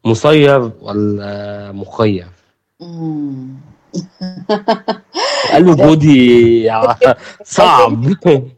مسيّر والّا مُخيّر؟ إمم. قلب ده بودي ع الحتّة صعب. دي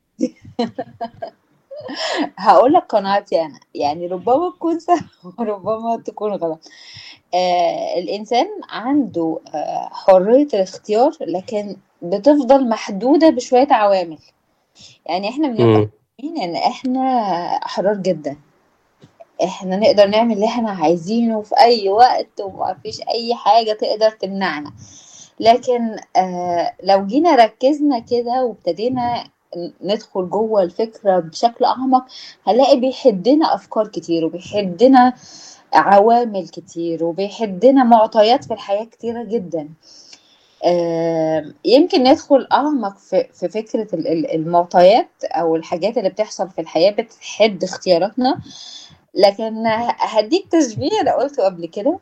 هاقول لك قناعتي أنا، يعني ربما تكون صح وربما تكون غلط. آآ الإنسان عنده آآ حرية الاختيار، لكن بتفضل محدودة بشوية عوامل. يعني إحنا بنبقى إمم. فاكرين إن إحنا أحرار جدًا. إحنا نقدر نعمل اللي إحنا عايزينه في أي وقت وما فيش أي حاجة تقدر تمنعنا. لكن آآ لو جينا ركّزنا كده وابتدينا ن ندخل جوّه الفكرة بشكل أعمق، هنلاقي بيحدّنا أفكار كتير وبيحدّنا عوامل كتير وبيحدّنا معطيات في الحياة كتيرة جدًا. آمم يمكن ندخل أعمق في في فكرة ال ال المعطيات أو الحاجات اللي بتحصل في الحياة بتحِد اختياراتنا، لكن ه هادّيك تشبيه أنا قُلته قبل كده.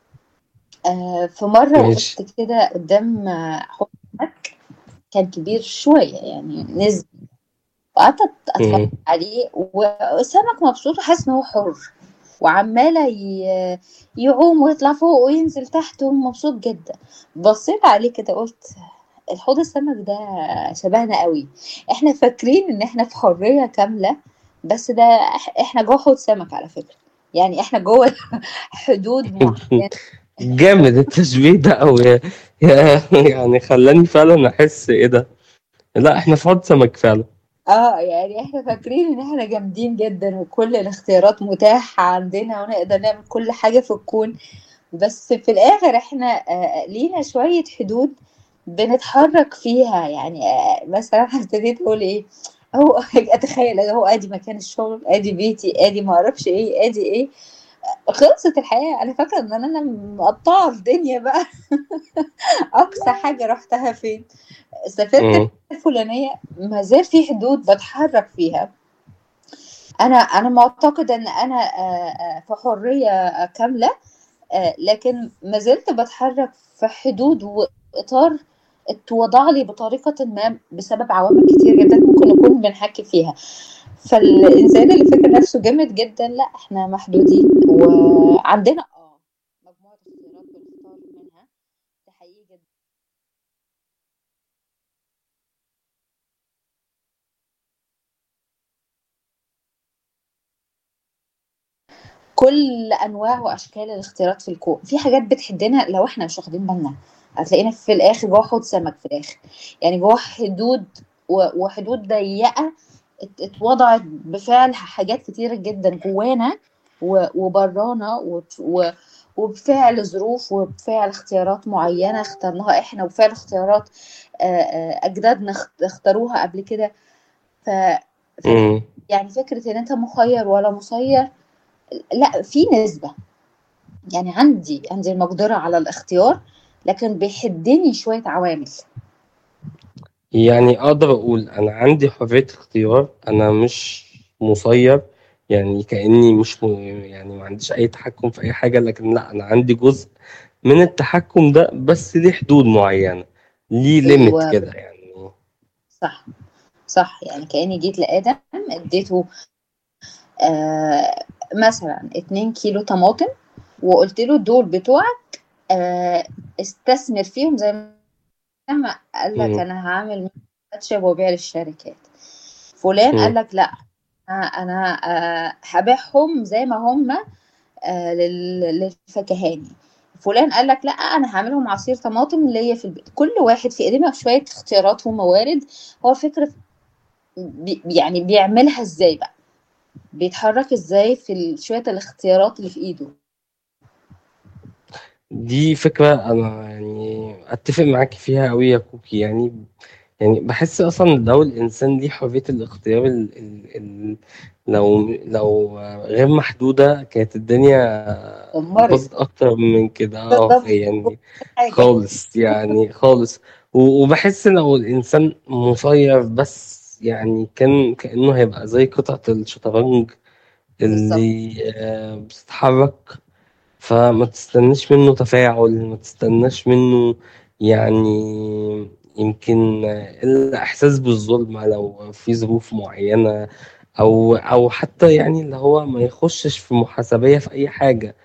آآ في مرّة ماشي. وقفت كده قدّام حوض سمك كان كبير شوية يعني نسبي، وقعدت أت أتفرّج إمم. عليه والسمك مبسوط وحاسس إن هو حُر، وعمّال ي يعوم ويطلع فوق وينزل تحت ومبسوط جدًا. بصّيت عليه كده قُلت الحوض السمك ده شبهنا أوي، إحنا فاكرين إن إحنا في حرية كاملة، بس ده إح إحنا جوّه حوض سمك على فكرة، يعني إحنا جوّه حدود معيّنة. جامد التشبيه ده أوي ياه! يعني خلّاني فعلًا أحس إيه ده! لأ إحنا في حوض سمك فعلًا. آه، يعني إحنا فاكرين إن إحنا جامدين جدًا وكل الاختيارات متاحة عندنا ونقدر نعمل كل حاجة في الكون، بس في الآخر إحنا آآ لينا شوية حدود بنتحرّك فيها، يعني آآ مثلًا ابتديت أقول إيه، أهو أتخيّل أهو آدي مكان الشغل، آدي بيتي، آدي ما أعرفش إيه، آدي إيه، أ خلصت الحياة، أنا فاكرة إن أنا مقطّعة الدنيا بقى أقصى حاجة رُحتها فين، سافرت إمم. الفلانية ما زال في حدود باتحرّك فيها. أنا أنا معتقدة إن أنا آآ آآ في حرية كاملة، آآ لكن ما زلت باتحرّك في حدود وإطار اتوضع لي بطريقةٍ ما بسبب عوامل كتير جدًا ممكن نكون بنحكّي فيها. فالإنسان اللي فاكر نَفْسه جامد جدًا، لأ إحنا محدودين وعندنا آه مجموعة اختيارات بنختار منها، ده حقيقي جدًا. كل أنواع وأشكال الاختيارات في الكون، في حاجات بتحدّنا لو إحنا مش واخدين بالنا، هتلاقينا في الآخر جوّه حوض سمك في الآخر، يعني جوّه حدود و وحدود ضيّقة ات اتوضعت بفعل حاجات كتيرة جدًا جوّانا و وبرّانا وت و وبفعل ظروف وبفعل اختيارات معيّنة اخترناها إحنا وبفعل اختيارات آآ آآ أجدادنا اخت اختاروها قبل كده. ف ف إمم. يعني فكرة إن أنت مُخيّر والّا مسيّر، لأ في نسبة. يعني عندي عندي المقدرة على الاختيار، لكن بيحدّني شوية عوامل. يعني أقدر أقول أنا عندي حرية اختيار، أنا مش مسيّر، يعني كإنّي مش م يعني ما عنديش أي تحكُّم في أي حاجة، لكن لأ أنا عندي جزء من التحكُّم ده بس ليه حدود معيّنة، ليه limit أيوه. كده يعني. صح، صح، يعني كإنّي جيت لآدم ادّيته آآ مثلًا 2 كيلو طماطم وقُلت له دول بتوعك آآ استثمر فيهم زي ما قال لك إمم. أنا هاعمل كاتشب وأبيع للشركات. فلان قال إمم. لك لأ، أنا أنا آآ هابيعهم زي ما هم آآ لل للفكهاني. فلان قال لك لأ، أنا هاعملهم عصير طماطم ليّا في البيت. كل واحد في إيدينا شوية اختيارات وموارد، هو الفكرة ب يعني بيعملها إزاي بقى، بيتحرّك إزاي في ال شوية الاختيارات اللي في إيده. دي فكرة أنا يعني أتّفق معاكِ فيها أوي يا كوكي يعني، يعني باحس أصلًا لو الإنسان ليه حرية الاختيار ال ال ال لو لو غير محدودة كانت الدنيا اتدمّرت. باظت أكتر من كده آه، بالضبط، يعني حاجة. خالص، يعني خالص. و وباحس لو الإنسان مسيّر بس يعني كان كإنّه هيبقى زي قطعة الشطرنج بالضبط. اللي بتتحرّك، فما تستناش منّه تفاعل، ما تستناش منّه يعني يمكن إلا إحساس بالظلم لو في ظروف معيّنة أو أو حتّى يعني اللي هو ما يخشّش في محاسبية في أي حاجة.